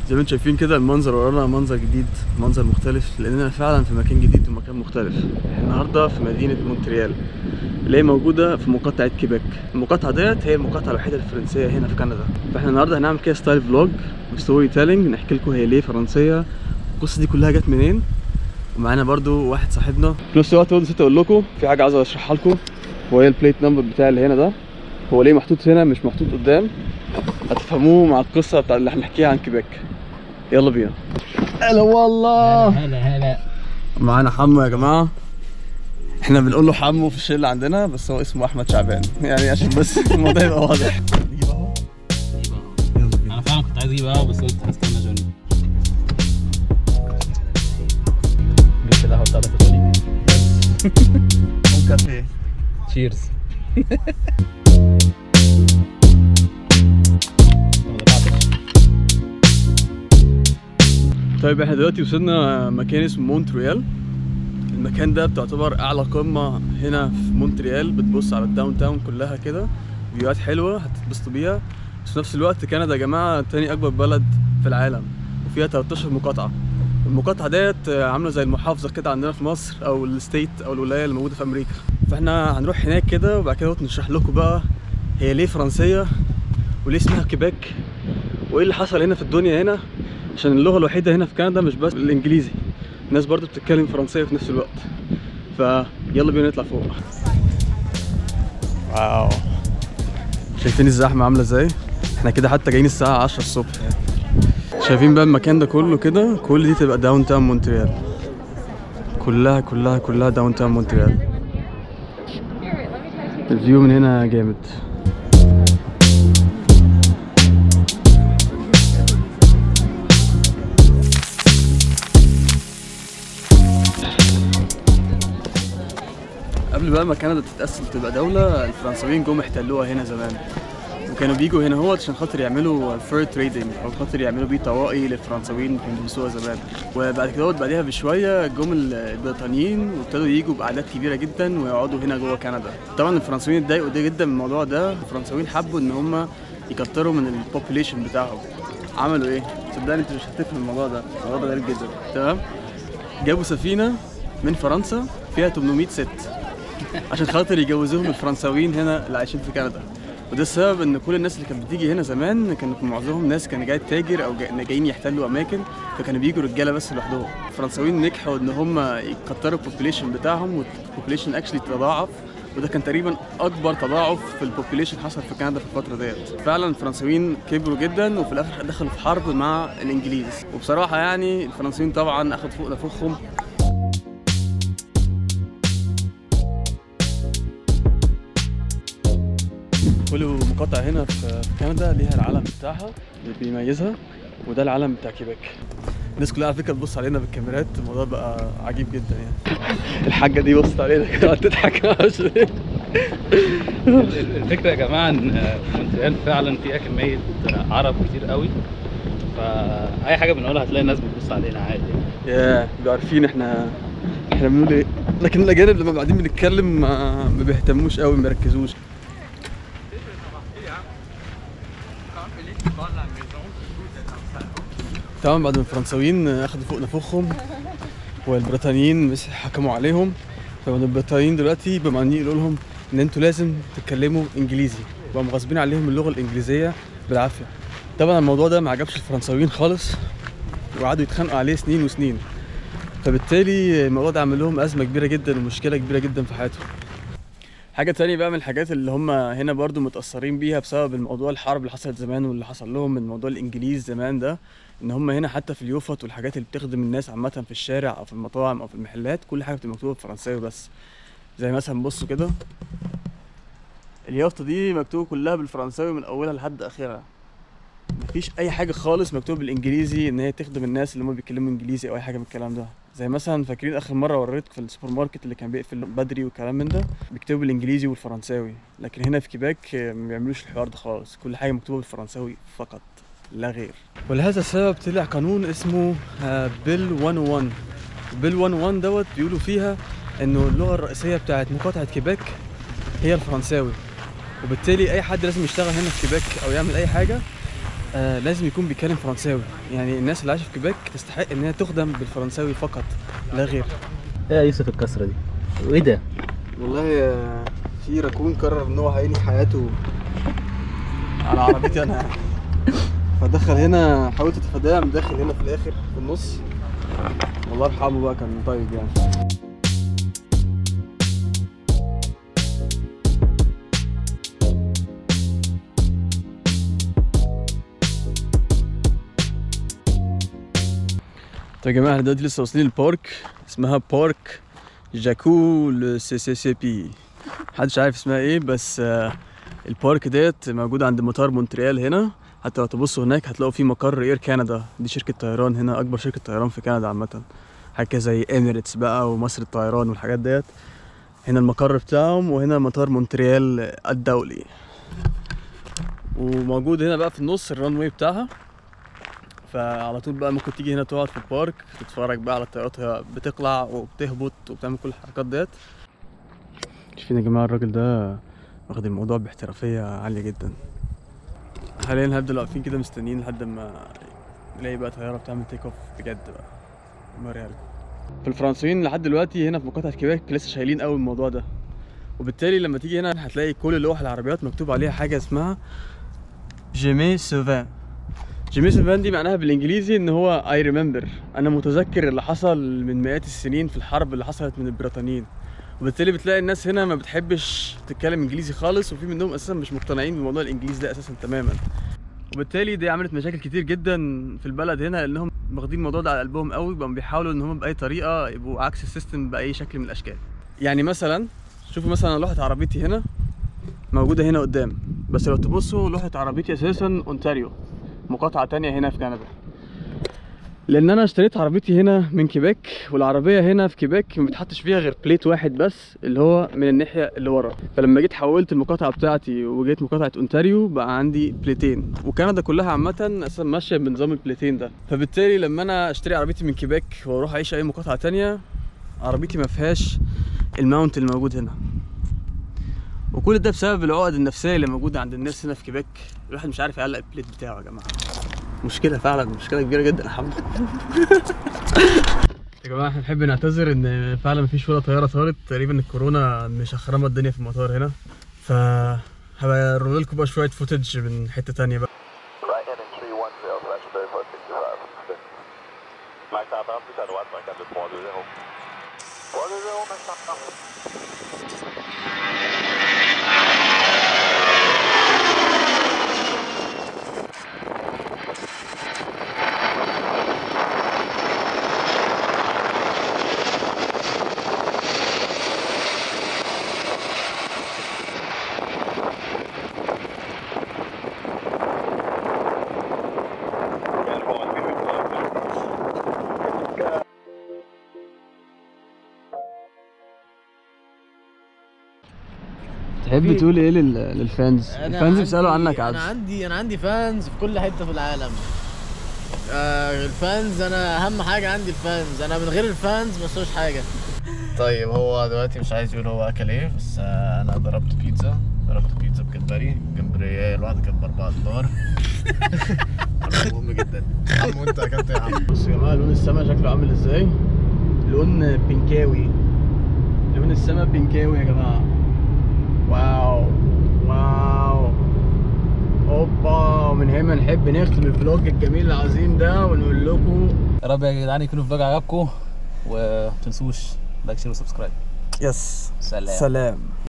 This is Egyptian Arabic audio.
زي ما انتم شايفين كده المنظر ورانا منظر جديد منظر مختلف لاننا فعلا في مكان جديد ومكان مختلف احنا النهارده في مدينه مونتريال اللي هي موجوده في مقاطعه كيبك المقاطعه ديت هي المقاطعه الوحيده الفرنسيه هنا في كندا فاحنا النهارده هنعمل كده ستايل فلوج وستوري تيلينج نحكي لكم هي ليه فرنسيه القصه دي كلها جت منين ومعانا برضو واحد صاحبنا في نفس الوقت برضه نسيت اقول لكم في حاجه عايز اشرحها لكم وهي البليت نمبر بتاع اللي هنا ده هو ليه محطوط هنا مش محطوط قدام هتفهموه مع القصه بتاع اللي هنحكيها عن كيبك يلا بينا هلا والله هلا هلا معانا حمو يا جماعه احنا بنقول له حمو في الشله عندنا بس هو اسمه احمد شعبان يعني عشان بس الموضوع يبقى واضح يلا بينا انا فعلا كنت عايز اجيب قهوه بس قلت هستنى جوني جبت القهوه بتاعتك يا جوني ممكن كافيه تشيرز طيب احنا دلوقتي وصلنا مكان اسمه مونتريال المكان ده بتعتبر اعلى قمه هنا في مونتريال بتبص على الداون تاون كلها كده فيوهات حلوه هتتبسطوا بيها بس في نفس الوقت كندا يا جماعه تاني اكبر بلد في العالم وفيها 13 مقاطعه المقاطعه ديت عامله زي المحافظه كده عندنا في مصر او الستيت او الولايه اللي موجوده في امريكا فاحنا هنروح هناك كده وبعد كده نشرح لكم بقى هي ليه فرنسيه وليه اسمها كيباك وايه اللي حصل هنا في الدنيا هنا عشان اللغه الوحيده هنا في كندا مش بس الانجليزي الناس برضو بتتكلم فرنسيه في نفس الوقت فيلا بينا نطلع فوق واو شايفين الزحمه عامله ازاي احنا كده حتى جايين الساعه 10 الصبح شايفين بقى المكان ده كله كده كل دي تبقى داون تاون مونتريال كلها كلها كلها داون تاون مونتريال الفيو من هنا جامد قبل بقى ما كندا تتأسس تبقى دولة الفرنساويين جم احتلوها هنا زمان وكانوا بيجوا هنا هو عشان خاطر يعملوا فير تريدنج او خاطر يعملوا بيه طواقي للفرنساويين اللي كانوا بيلبسوها زمان وبعد كده بعدها بشويه جم البريطانيين وابتدوا يجوا باعداد كبيره جدا ويقعدوا هنا جوه كندا طبعا الفرنساويين اتضايقوا ده جدا من الموضوع ده الفرنساويين حبوا ان هم يكتروا من البوبوليشن بتاعهم عملوا ايه صدقني انت مش هتفهم الموضوع ده الموضوع ده غريب جدا تمام جابوا سفينه من فرنسا فيها 800 ست عشان خاطر يجوزوهم الفرنساويين هنا اللي عايشين في كندا وده السبب ان كل الناس اللي كانت بتيجي هنا زمان كانوا معظمهم ناس كانوا جاي تاجر او جاي جايين يحتلوا اماكن فكانوا بيجوا رجاله بس لوحدهم الفرنساويين نجحوا ان هم يكتروا البوبوليشن بتاعهم والبوبوليشن اكشلي تضاعف وده كان تقريبا اكبر تضاعف في البوبوليشن حصل في كندا في الفتره ديت فعلا الفرنساويين كبروا جدا وفي الاخر دخلوا في حرب مع الانجليز وبصراحه يعني الفرنساويين طبعا اخذوا فوق نفوخهم كل مقاطعة هنا في كندا ليها العلم بتاعها اللي بيميزها وده العلم بتاع كيبك الناس كلها على فكره تبص علينا بالكاميرات الموضوع بقى عجيب جدا يعني الحاجه دي بصت علينا كده قعدت تضحك عشان الفكره يا جماعه ان في مونتريال فعلا فيها كميه عرب كتير قوي فاي حاجه بنقولها هتلاقي الناس بتبص علينا عادي يا بيبقوا عارفين احنا احنا بنقول ايه لكن الاجانب لما بعدين بنتكلم ما, ما بيهتموش قوي ما بيركزوش طبعا بعد ما الفرنساويين اخدوا فوق نفوخهم والبريطانيين مس- حكموا عليهم فمن البريطانيين دلوقتي بقوا عمالين يقولوا لهم ان انتوا لازم تتكلموا انجليزي بقوا مغصبين عليهم اللغه الانجليزيه بالعافيه طبعا الموضوع ده ما عجبش الفرنساويين خالص وقعدوا يتخانقوا عليه سنين وسنين فبالتالي الموضوع ده عمل لهم ازمه كبيره جدا ومشكله كبيره جدا في حياتهم حاجه تانية بقى من الحاجات اللي هم هنا برضو متاثرين بيها بسبب الموضوع الحرب اللي حصلت زمان واللي حصل لهم من موضوع الانجليز زمان ده ان هم هنا حتى في اليوفط والحاجات اللي بتخدم الناس عامه في الشارع او في المطاعم او في المحلات كل حاجه بتبقى مكتوبه بالفرنساوي بس زي مثلا بصوا كده اليافطه دي مكتوبه كلها بالفرنساوي من اولها لحد اخرها مفيش اي حاجه خالص مكتوب بالانجليزي ان هي تخدم الناس اللي هم بيتكلموا انجليزي او اي حاجه من الكلام ده زي مثلا فاكرين اخر مره وريتكم في السوبر ماركت اللي كان بيقفل بدري وكلام من ده بيكتبوا بالانجليزي والفرنساوي لكن هنا في كيباك آه، ما بيعملوش الحوار ده خالص كل حاجه مكتوبه بالفرنساوي فقط لا غير ولهذا السبب طلع قانون اسمه آه، بيل 101 بيل 101 دوت بيقولوا فيها انه اللغه الرئيسيه بتاعت مقاطعه كيباك هي الفرنساوي وبالتالي اي حد لازم يشتغل هنا في كيباك او يعمل اي حاجه آه لازم يكون بيتكلم فرنساوي يعني الناس اللي عايشه في كيباك تستحق ان هي تخدم بالفرنساوي فقط لا غير ايه يا يوسف الكسره دي وايه ده والله آه، في راكون قرر ان هو هينهي حياته على عربيتي انا يعني فدخل هنا حاولت اتفاداه قام داخل هنا في الاخر في النص والله يرحمه بقى كان طيب يعني طيب يا جماعه احنا دلوقتي لسه واصلين البارك اسمها بارك جاكو لو سي سي سي بي محدش عارف اسمها ايه بس آه، البارك ديت موجودة عند مطار مونتريال هنا حتى لو تبصوا هناك هتلاقوا في مقر اير كندا دي شركة طيران هنا اكبر شركة طيران في كندا عامة حاجة زي اميريتس بقى ومصر الطيران والحاجات ديت هنا المقر بتاعهم وهنا مطار مونتريال الدولي وموجود هنا بقى في النص الران واي بتاعها فعلى طول بقى ممكن تيجي هنا تقعد في البارك تتفرج بقى على الطيارات وهي بتقلع وبتهبط وبتعمل كل الحركات ديت شايفين يا جماعة الراجل ده واخد الموضوع باحترافية عالية جدا حاليا هنفضل واقفين كده مستنيين لحد ما نلاقي بقى طيارة بتعمل تيك اوف بجد بقى موريها لكم في الفرنسيين لحد دلوقتي هنا في مقاطعة كيباك لسه شايلين قوي الموضوع ده وبالتالي لما تيجي هنا هتلاقي كل لوح العربيات مكتوب عليها حاجة اسمها جيمي سوفان جيمي سوفان دي معناها بالانجليزي ان هو اي ريمبر انا متذكر اللي حصل من مئات السنين في الحرب اللي حصلت من البريطانيين وبالتالي بتلاقي الناس هنا ما بتحبش تتكلم انجليزي خالص وفي منهم اساسا مش مقتنعين بموضوع الانجليزي ده اساسا تماما وبالتالي دي عملت مشاكل كتير جدا في البلد هنا لانهم واخدين الموضوع ده على قلبهم قوي بقوا بيحاولوا ان هم باي طريقه يبقوا عكس السيستم باي شكل من الاشكال يعني مثلا شوفوا مثلا لوحه عربيتي هنا موجوده هنا قدام بس لو تبصوا لوحه عربيتي اساسا اونتاريو مقاطعه تانية هنا في كندا لان انا اشتريت عربيتي هنا من كيباك والعربيه هنا في كيباك ما بتحطش فيها غير بليت واحد بس اللي هو من الناحيه اللي ورا فلما جيت حولت المقاطعه بتاعتي وجيت مقاطعه اونتاريو بقى عندي بليتين وكندا كلها عامه اصلا ماشيه بنظام البليتين ده فبالتالي لما انا اشتري عربيتي من كيباك واروح اعيش اي مقاطعه تانية عربيتي ما فيهاش الماونت اللي موجود هنا وكل ده بسبب العقد النفسيه اللي موجوده عند الناس هنا في كيباك الواحد مش عارف يعلق البليت بتاعه يا جماعه مشكله فعلا مشكله كبيره جدا يا حمد يا جماعه احنا نحب نعتذر ان فعلا مفيش ولا طياره طارت تقريبا الكورونا مشخرمه الدنيا في المطار هنا ف هبقى لكم بقى شويه فوتج من حته تانية بقى Right heading 310, so that's very close to 65. Max southbound, please head west, Mike, under 400. 400, Max southbound. Yeah, go on, we move close. تحب تقول ايه لل... للفانز الفانز بيسالوا عنك انا عادي عندي انا عندي فانز في كل حته في العالم آه الفانز انا اهم حاجه عندي الفانز انا من غير الفانز ما اسويش حاجه طيب هو دلوقتي مش عايز يقول هو اكل ايه بس آه انا ضربت بيتزا ضربت بيتزا بجمبري جمبريه الواحده كانت ب 4 دولار مهم جدا عم وانت اكلت ايه يا عم بصوا يا جماعه لون السما شكله عامل ازاي لون بينكاوي لون السما بينكاوي يا جماعه واو واو اوبا ومن هنا نحب نختم الفلوج الجميل العظيم ده ونقول لكم يا رب يا جدعان يكون الفلوج عجبكم ومتنسوش لايك شير وسبسكرايب يس سلام سلام